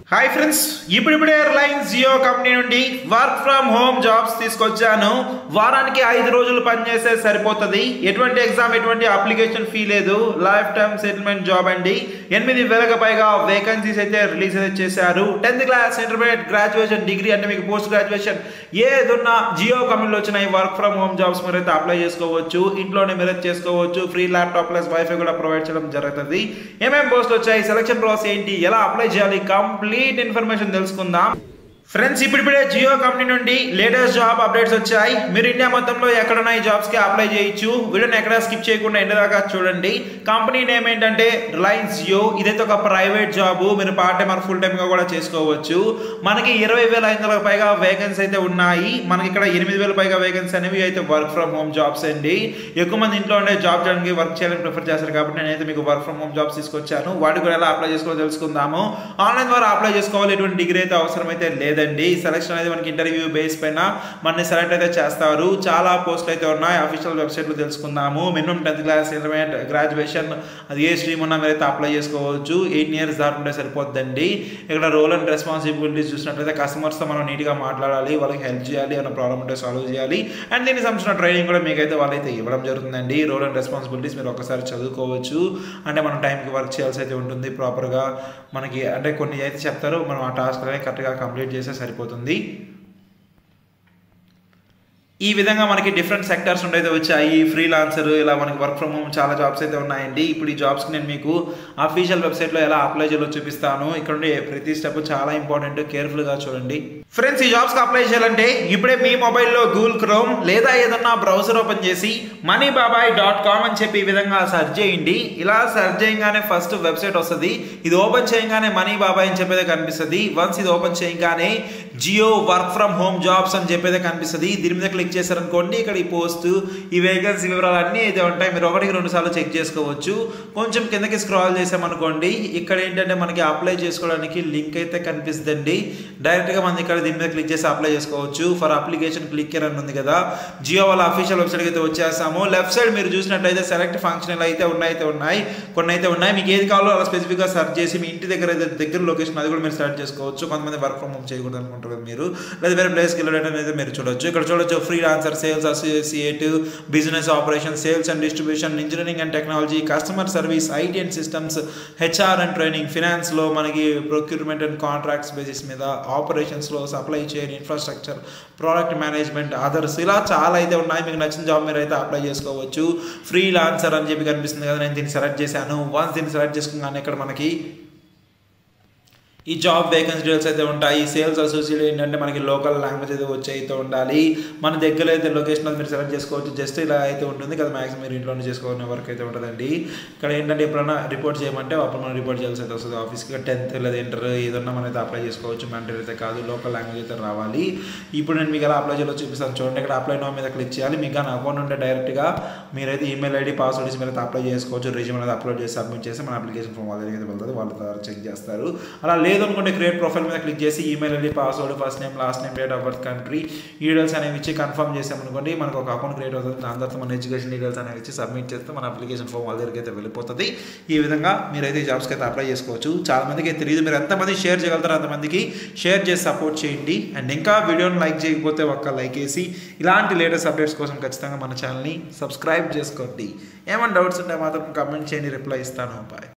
hi friends ఇప్పుడిప్పుడే Reliance Jio company నుండి work from home jobs తీసుకొచ్చాను వారానికి ఐదు రోజులు పనిచేస్తే సరిపోతుంది ఎటువంటి ఎగ్జామ్ ఎటువంటి అప్లికేషన్ ఫీ లేదు లైఫ్ టైమ్ సెటిల్మెంట్ జాబ్ అండి ఎనిమిది వేలకు పైగా వేకెన్సీస్ అయితే రిలీజ్ అయితే చేశారు tenth class intermediate graduation degree అంటే మీకు పోస్ట్ గ్రాడ్యుయేషన్ ఏదున్నా జియో కంపెనీలో వచ్చిన ఈ వర్క్ ఫ్రమ్ హోమ్ జాబ్స్ మీరు అయితే అప్లై చేసుకోవచ్చు ఇంట్లోనే మీరు అయితే చేసుకోవచ్చు ఫ్రీ ల్యాప్టాప్ ప్లస్ వైఫై కూడా ప్రొవైడ్ చేయడం జరుగుతుంది ఏమేమి పోస్ట్ వచ్చాయి సెలక్షన్ ప్రాసెస్ ఏంటి ఎలా అప్లై చేయాలి కంప్లీట్ ఇన్ఫర్మేషన్ తెలుసుకుందాం ఫ్రెండ్స్ ఇప్పుడిప్పుడే జియో కంపెనీ నుండి లేటెస్ట్ జాబ్ అప్డేట్స్ వచ్చాయి మీరు ఇండియా మొత్తంలో ఎక్కడున్న ఈ జాబ్స్కి అప్లై చేయొచ్చు వీడియోని ఎక్కడ స్కిప్ చేయకుండా ఎండ్ దాకా చూడండి కంపెనీ నేమ్ ఏంటంటే రిలయన్స్ జియో ఇదైతే ఒక ప్రైవేట్ జాబ్ మీరు పార్ట్ టైం ఆర్ ఫుల్ టైమ్గా కూడా చేసుకోవచ్చు మనకి ఇరవై వేల ఐదు వందలకు పైగా వేకెన్సీ అయితే ఉన్నాయి మనకి ఇక్కడ ఎనిమిది వేల పైగా వేకెన్సీ అనేవి అయితే వర్క్ ఫ్రమ్ హోమ్ జాబ్స్ అండి ఎక్కువ మంది ఇంట్లో ఉండే జాబ్ చేయడానికి వర్క్ చేయాలని ప్రిఫర్ చేస్తారు కాబట్టి నేనైతే మీకు వర్క్ ఫ్రమ్ హోమ్ జాబ్స్ తీసుకొచ్చాను వాటి కూడా ఎలా అప్లై చేసుకోవాలో తెలుసుకుందాము ఆన్లైన్ ద్వారా అప్లై చేసుకోవాలి ఎటువంటి డిగ్రీ అయితే అవసరం అయితే లేదండి సెలక్షన్ అనేది మనకి ఇంటర్వ్యూ బేస్ పైన మనని సెలెక్ట్ అయితే చేస్తారు చాలా పోస్టులు అయితే ఉన్నాయి అఫీషియల్ వెబ్సైట్లో తెలుసుకుందాము minimum tenth class intermediate graduation అది ఏ స్ట్రీమ్ ఉన్నా మీరైతే అప్లై చేసుకోవచ్చు ఎయిట్ ఇయర్స్ దాటుకుంటే సరిపోద్దండి ఇక్కడ రోల్ అండ్ రెస్పాన్సిబిలిటీస్ చూసినట్లయితే కస్టమర్స్తో మనం నీట్గా మాట్లాడాలి వాళ్ళకి హెల్ప్ చేయాలి ఏమైనా ప్రాబ్లం ఉంటే సాల్వ్ చేయాలి అండ్ దీనికి సంబంధించిన ట్రైనింగ్ కూడా మీకైతే వాళ్ళైతే ఇవ్వడం జరుగుతుందండి రోల్ అండ్ రెస్పాన్సిబిలిటీస్ మీరు ఒకసారి చదువుకోవచ్చు అంటే మనం టైంకి వర్క్ చేయాల్సి అయితే ఉంటుంది ప్రాపర్గా మనకి అంటే కొన్ని అయితే చెప్తారో మనం ఆ టాస్క్ అనేది కరెక్ట్గా కంప్లీట్ చేస్తే సరిపోతుంది ఈ విధంగా మనకి డిఫరెంట్ సెక్టర్స్ అయితే వచ్చాయి ఫ్రీలాన్సర్ ఇలా మనకి వర్క్ ఫ్రమ్ హోమ్ చాలా జాబ్స్ అయితే ఉన్నాయండి ఇప్పుడు ఈ జాబ్స్కి నేను మీకు అఫీషియల్ వెబ్సైట్లో ఎలా అప్లై చేయాలో చూపిస్తాను ఇక్కడ నుండి ప్రతి స్టెప్ చాలా ఇంపార్టెంట్ కేర్ఫుల్గా చూడండి ఫ్రెండ్స్ ఈ జాబ్స్కి అప్లై చేయాలంటే ఇప్పుడే మీ మొబైల్లో గూగుల్ క్రోమ్ లేదా ఏదన్నా బ్రౌజర్ ఓపెన్ చేసి మనీ బాబాయ్ డాట్ కామ్ అని చెప్పి ఈ విధంగా సెర్చ్ చేయండి ఇలా సెర్చ్ చేయగానే ఫస్ట్ వెబ్సైట్ వస్తుంది ఇది ఓపెన్ చేయగానే మనీ బాబాయ్ అని చెప్పేది కనిపిస్తుంది వన్స్ ఇది ఓపెన్ చేయగానే Jio work from home jobs అని చెప్పేది కనిపిస్తుంది దీని మీద క్లిక్ చేశారనుకోండి ఇక్కడ ఈ పోస్ట్ ఈ వేకెన్సీ వివరాలు అన్నీ అయితే ఉంటాయి మీరు ఒకటికి రెండు సార్లు చెక్ చేసుకోవచ్చు కొంచెం కిందకి స్క్రాల్ చేసామనుకోండి ఇక్కడ ఏంటంటే మనకి అప్లై చేసుకోవడానికి లింక్ అయితే కనిపిస్తుందండి డైరెక్ట్గా మనం ఇక్కడ దీని మీద క్లిక్ చేసి అప్లై చేసుకోవచ్చు ఫర్ అప్లికేషన్ క్లిక్ అని ఉంది కదా జియో వాళ్ళ అఫీషియల్ వెబ్సైట్కి అయితే వచ్చేసాము లెఫ్ట్ సైడ్ మీరు చూసినట్టయితే సెలెక్ట్ ఫంక్షన్ అయితే ఉన్నాయి అయితే ఉన్నాయి కొన్ని అయితే ఉన్నాయి మీకు ఏది కావాలో అలా స్పెసిఫిక్గా సెర్చ్ చేసి మీ ఇంటి దగ్గర అయితే దగ్గర లొకేషన్ అది కూడా మీరు సెలెక్ట్ చేసుకోవచ్చు కొంతమంది వర్క్ ఫ్రమ్ హోమ్ చేయకూడదు అనుకుంటారు కదా మీరు లేదా వేరే ప్లేస్కి వెళ్ళడం అయితే మీరు చూడొచ్చు ఇక్కడ చూడొచ్చు free answer sales associate business operation sales and distribution engineering and technology customer service IT and systems HR and training ఫినాన్స్లో మనకి ప్రొక్యూర్మెంట్ అండ్ కాంట్రాక్ట్స్ బేసిస్ మీద ఆపరేషన్స్లో supply chain infrastructure product management others ఇలా చాలా అయితే ఉన్నాయి మీకు నచ్చిన జాబ్ మీరు అయితే అప్లై చేసుకోవచ్చు ఫ్రీ లాన్సర్ అని చెప్పి కనిపిస్తుంది కదా నేను దీన్ని సెలెక్ట్ చేశాను వన్స్ దీన్ని సెలెక్ట్ చేసుకున్నాను ఇక్కడ మనకి ఈ జాబ్ వేకెన్సీ డీటెయిల్స్ అయితే ఉంటాయి సేల్స్ అసోసియేట్ ఏంటంటే మనకి లోకల్ లాంగ్వేజ్ అయితే వచ్చి అయితే ఉండాలి మన దగ్గర అయితే లొకేషన్ అది మీరు సెలెక్ట్ చేసుకోవచ్చు జస్ట్ ఇలా అయితే ఉంటుంది కదా మ్యాక్సిమం మీరు ఇంట్లోనే చేసుకోవాలనే వర్క్ అయితే ఉంటుందండి ఇక్కడ ఏంటంటే ఎప్పుడైనా రిపోర్ట్ చేయమంటే అప్పుడు మనం రిపోర్ట్ చేయాల్సి అయితే వస్తుంది ఆఫీస్కి టెన్త్ లేదా ఇంటర్ ఏదన్నా మనం అయితే అప్లై చేసుకోవచ్చు మెంటర్ అయితే కాదు లోకల్ లాంగ్వేజ్ అయితే రావాలి ఇప్పుడు నేను మీకు ఎలా అప్లై చేయాలో చూపిస్తాను చూడండి ఇక్కడ అప్లై నో మీద క్లిక్ చేయాలి మీకు కానీ అకౌంట్ ఉంటే డైరెక్ట్గా మీరైతే ఈమెయిల్ ఐడి పాస్వర్డ్ ఇచ్చి మీరైతే అప్లై చేసుకోవచ్చు రిజ్యూమ్ అనేది అప్లోడ్ చేసి సబ్మిట్ చేసి మన అప్లికేషన్ ఫామ్ వాళ్ళ దగ్గర వెళ్తుంది వాళ్ళ ద్వారా చెక్ చేస్తారు అలా లేదు అనుకుంటే క్రియేట్ ప్రొఫైల్ మీద క్లిక్ చేసి email ID password first name last name date of birth country ఈ డీటెయిల్స్ అనేవి ఇచ్చి కన్ఫర్మ్ చేసామనుకోండి మనకు ఒక అకౌంట్ క్రియేట్ అవుతుంది దాని తర్వాత మన ఎడ్యుకేషన్ డీటెయిల్స్ అనేవి ఇచ్చి సబ్మిట్ చేస్తే మన అప్లికేషన్ ఫామ్ వాళ్ళ దగ్గరికి అయితే వెళ్ళిపోతుంది ఈ విధంగా మీరైతే జాబ్స్కి అయితే అప్లై చేసుకోవచ్చు చాలా మందికి తెలియదు మీరు ఎంతమంది షేర్ చేయగలుగుతారో అంతమందికి షేర్ చేసి సపోర్ట్ చేయండి అండ్ ఇంకా వీడియోని లైక్ చేయకపోతే ఒక్క లైక్ వేసి ఇలాంటి లేటెస్ట్ అప్డేట్స్ కోసం ఖచ్చితంగా మన ఛానల్ని సబ్స్క్రైబ్ చేసుకోండి ఏమైనా డౌట్స్ ఉంటే మాత్రం కమెంట్ చేయండి రిప్లై ఇస్తాను బాయ్